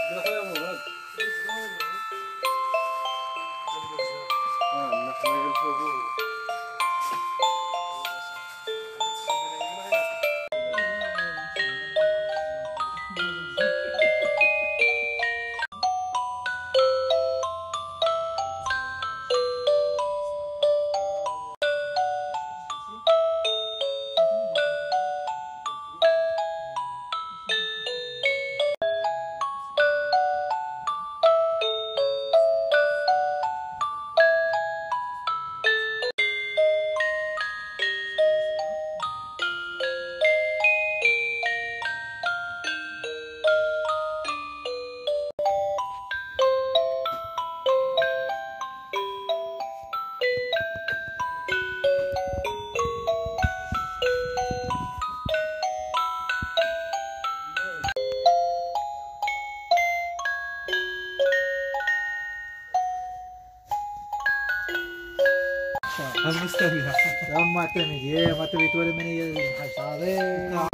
هم مستوي هم معتمد يا ما تبي تولي من الحشارين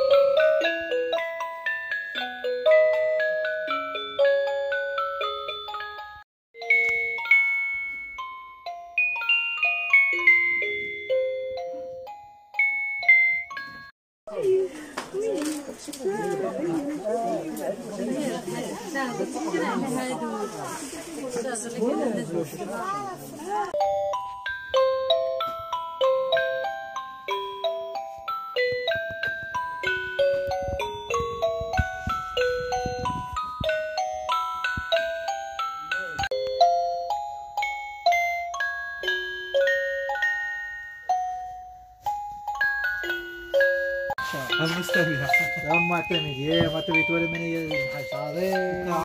هم مستوي هم معتمد يا ما تبي تولي من الحشارين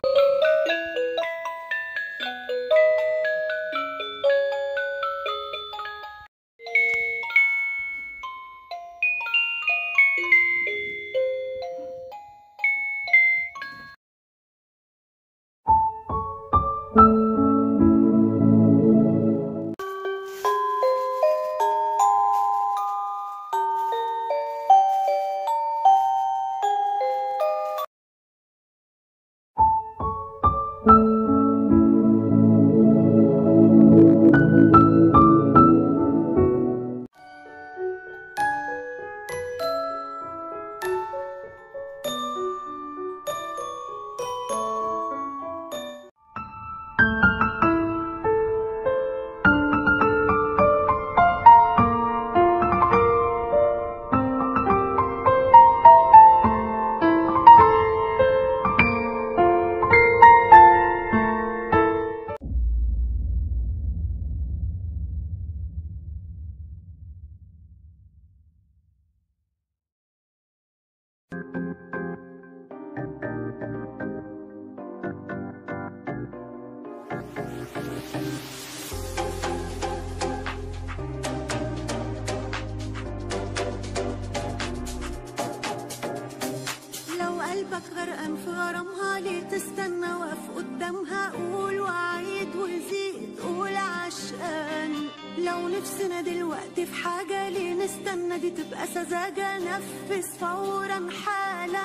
لو قلبك غرقان في غرامها ليه تستنى واقف قدامها قول وعيد وزيد قول عشقان لو نفسنا دلوقتي في حاجة ليه نستنى دي تبقى سذاجة نفذ فورا حالا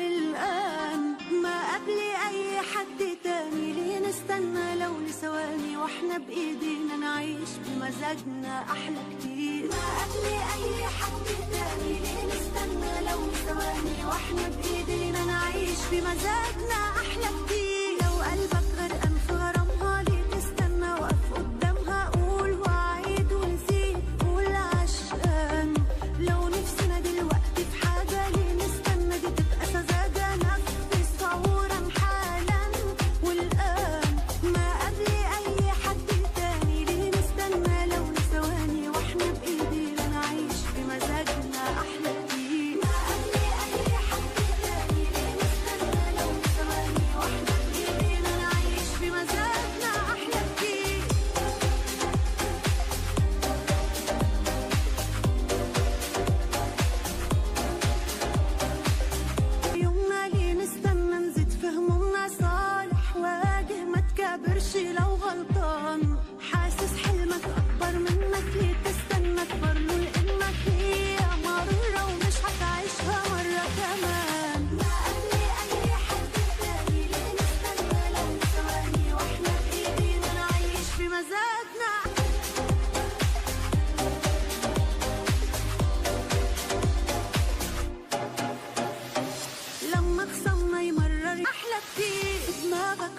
والآن ما قبل أي حد تاني ليه نستنى لو لثواني واحنا بإيدينا نعيش بمزاجنا أحلى كتير ما قبل أي حد تاني ليه نستنى لو لثواني واحنا بإيدينا نعيش بمزاجنا أحلى كتير لو قلبك غرقان في غرامها ليه تستنى واقف قدامها قول وعيد وزيد قول عشقان لو نفسنا دلوقتي في حاجة ليه نستنى دي تبقى سذاجة نفذ فورا حالا والآن ما قبل أي حد تاني ليه نستنى لو لثواني واحنا بإيدينا نعيش بمزاجنا أحلى كتير ما قبل أي حد تاني ليه نستنى لو لثواني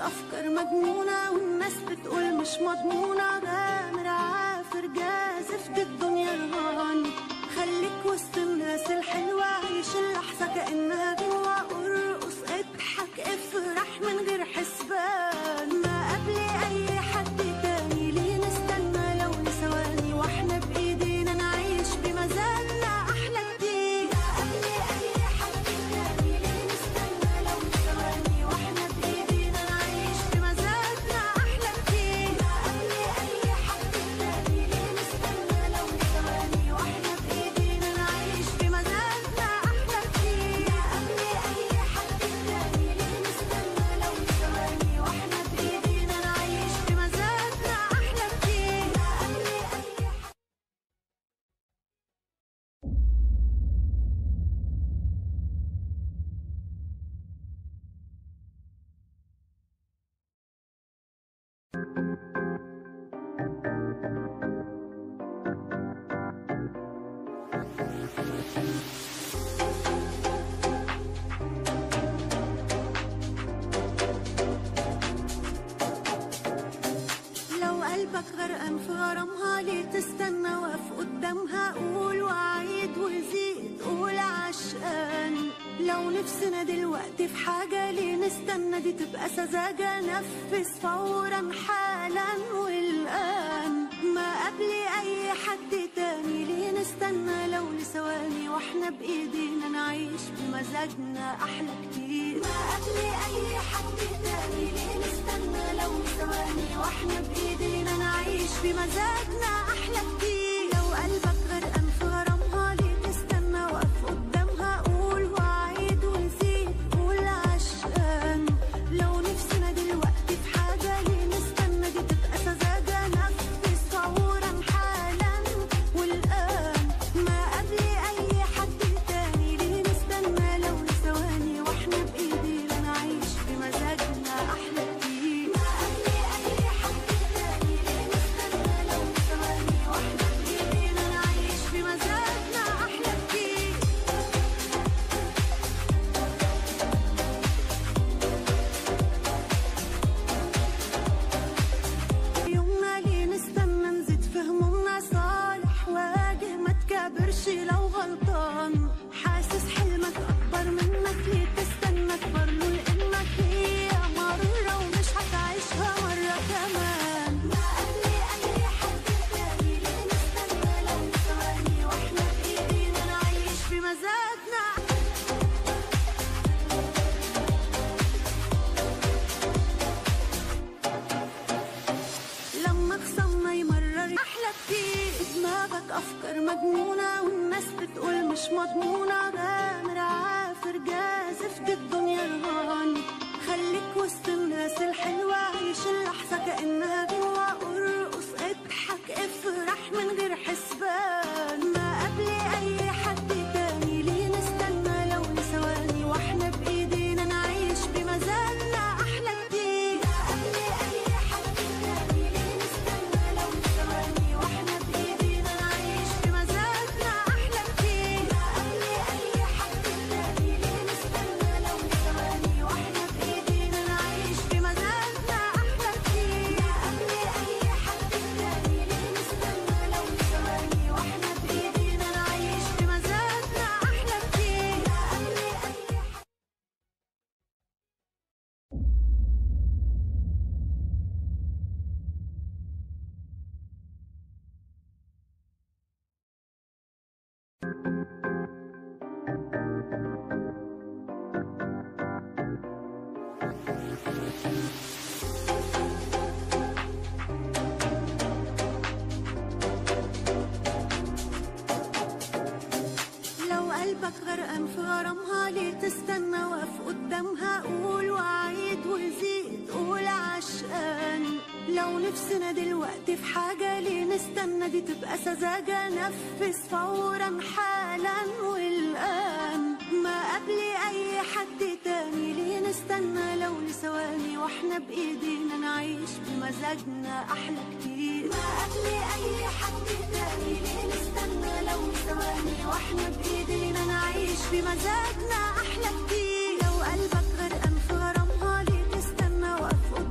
أفكار مجنونة والناس بتقول مش مضمونة غامر عافر جازف دي الدنيا رهان خليك وسط الناس الحلوة عيش اللحظة كأنها جوا ارقص اضحك افرح من غير حسبان ما قبل أي حد تاني ليه نستنى لو لثواني واحنا بإيدينا نعيش بمزاجنا أحلى كتير ما قبل أي حد تاني ليه نستنى لو لثواني واحنا بإيدينا نعيش بمزاجنا أحلى كتير ما قبل أي حد تاني ليه نستنى لو لثواني واحنا بإيدينا نعيش بمزاجنا أحلى كتير ما قبل أي حد تاني ليه نستنى لو لثواني واحنا بإيدينا نعيش بمزاجنا أحلى كتير ما قبل أي حد لو قلبك غرقان في غرامها ليه تستنى واقف قدامها قول وعيد وزيد قول عشقان لو نفسنا دلوقتي في حاجة ليه نستنى دي تبقى سذاجة نفذ فورا حالا والآن ما قبل أي حد تاني ليه نستنى لو لثواني واحنا بإيدينا نعيش بمزاجنا أحلى كتير ما قبل أي حد تاني ليه نستنى لو لثواني واحنا بإيدينا نعيش بمزاجنا أحلى كتير لو قلبك غرقان في غرامها ليه تستنى واقف قدامها قول وعيد وزيد قول عشقان لو نفسنا دلوقتي في حاجة ليه نستنى دي تبقى سذاجة نفذ فورا حالا والآن ما قبل أي حد تاني ليه نستنى لو لثواني واحنا بإيدينا نعيش بمزاجنا أحلى كتير ما قبل أي حد تاني ليه نستنى لو لثواني واحنا بإيدينا نعيش بمزاجنا أحلى كتير يومنا ليه نستنى نزيد في همومنا صالح واجه ما تكابرش لو غلطان حاسس حلمك اكبر منك ليه تستنى اكبر له لانك هي مرة ومش هتعيشها مرة كمان ما قبل اي حد تاني ليه نستنى لو ثواني واحنا بايدينا نعيش بمزاجنا لما خصمنا يمرر احلى كتير دماغك افكار مجنونه والناس بتقول مش مضمونه غامر عافر جازف دي الدنيا رهان خليك وسط الناس الحلوه عيش اللحظه كانها جوا ارقص اضحك افرح من غير حسبان ما قبل اي حد تاني ليه نستنى لو لثواني واحنا بايدينا نعيش بمزاجنا احلى كتير ما قبل اي حد تاني ليه نستنى لو لثواني واحنا بايدينا نعيش بمزاجنا احلى كتير ما قبل اي حد تاني ليه نستنى لو لثواني واحنا بايدينا نعيش بمزاجنا احلى كتير ما قبل اي حد تاني ليه نستنى لو لثواني واحنا بايدينا نعيش بمزاجنا احلى كتير ما قبل اي حد لو قلبك غرقان في غرامها ليه تستنى واقف قدامها قول وعيد وزيد قول عشقان لو نفسنا دلوقتي في حاجة ليه نستنى دي تبقى سذاجة نفذ فورا حالا والآن ما قبل أي حد تاني ليه نستنى لو لثواني واحنا بإيدينا نعيش بمزاجنا أحلى كتير ما قبل أي حد تاني ليه نستنى لو لثواني واحنا بإيدينا نعيش بمزاجنا أحلى كتير لو قلبك غرقان في غرامها ليه تستنى واقف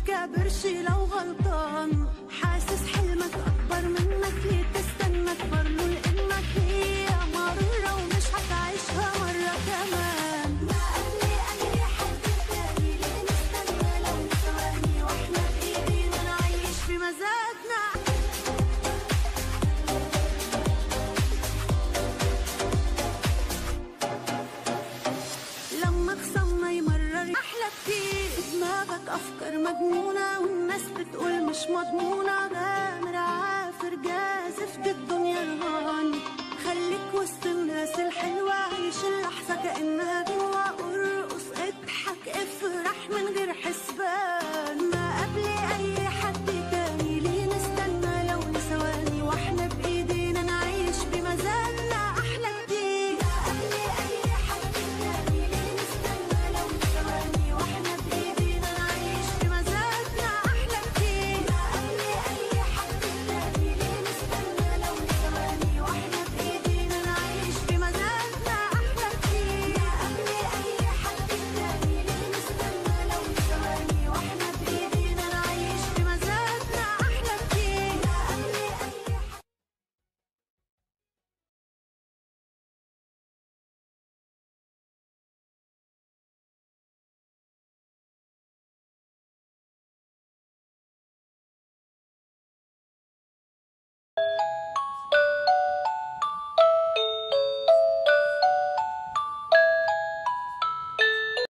تكابرش لو غلطان حاسس حلمك اكبر منك ليه تستنى تكبر له لانك هي مرة ومش هتعيشها مرة كمان ما قبلي اي حد تاني ليه نستنى لو ثواني واحنا بايدينا نعيش في مزاجنا لما خصمنا يمرر احلى كتير دماغك افكار مجنونه والناس بتقول مش مضمونه غامر عافر جازف دي الدنيا رهان خليك وسط الناس الحلوه عيش اللحظه كانها جوا ارقص اضحك افرح